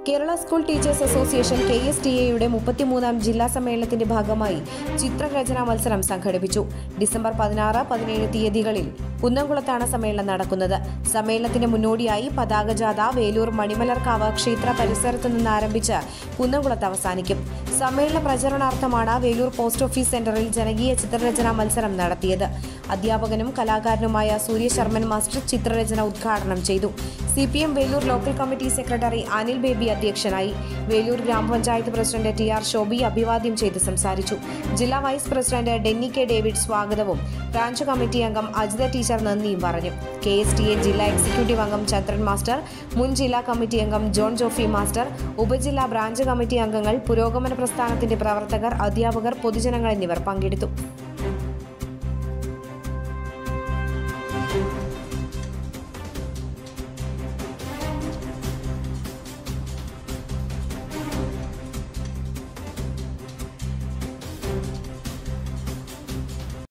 Kerala school teachers association K S T എയുടെ മുപ്പത്തിമൂന്നാം ജില്ലാ സമ്മേളനത്തിന്റെ ഭാഗമായി ചിത്രരചനാ മത്സരം സംഘടിപ്പിച്ചു ഡിസംബർ പതിനാറ് പതിനേഴ് തീയതികളിൽ കുന്നംകുളത്താണ് സമ്മേളനം നടക്കുന്നത് സമ്മേളനത്തിന്റെ മുന്നോടിയായി പതാകജാഥ വേലൂർ മണിമലർക്കാവ് ക്ഷേത്ര പരിസരത്തു നിന്ന് ആരംഭിച്ച് കുന്നംകുളത്ത് അവസാനിക്കും സമ്മേളന പ്രചരണാർത്ഥമാണ് വേലൂർ പോസ്റ്റ് ഓഫീസ് സെന്ററിൽ ജനകീയ ചിത്രരചനാ മത്സരം നടത്തിയത് അധ്യാപകനും കലാകാരനുമായ സൂര്യ ശർമ്മൻ മാസ്റ്റർ ചിത്രരചന ഉദ്ഘാടനം ചെയ്തു C P M Velur local committee secretary Anil Baby അധ്യക്ഷനായി വേലൂർ ഗ്രാമപഞ്ചായത്ത് പ്രസിഡന്റ് ടി ആർ ശോഭി അഭിവാദ്യം ചെയ്ത് സംസാരിച്ചു ജില്ലാ vice president Denny K David സ്വാഗതവും ബ്രാഞ്ച് കമ്മിറ്റി അംഗം അജിത ടീച്ചർ നന്ദിയും പറഞ്ഞു കെ എസ് ടി എ ജില്ലാ എക്സിക്യൂട്ടീവ് അംഗം ചന്ദ്രൻ മാസ്റ്റർ മുൻ ജില്ലാ കമ്മിറ്റി അംഗം ജോൺ ജോഫി മാസ്റ്റർ ഉപജില്ലാ ബ്രാഞ്ച് കമ്മിറ്റി അംഗങ്ങൾ പുരോഗമന പ്രസ്ഥാനത്തിന്റെ പ്രവർത്തകർ അധ്യാപകർ പൊതുജനങ്ങൾ എന്നിവർ പങ്കെടുത്തു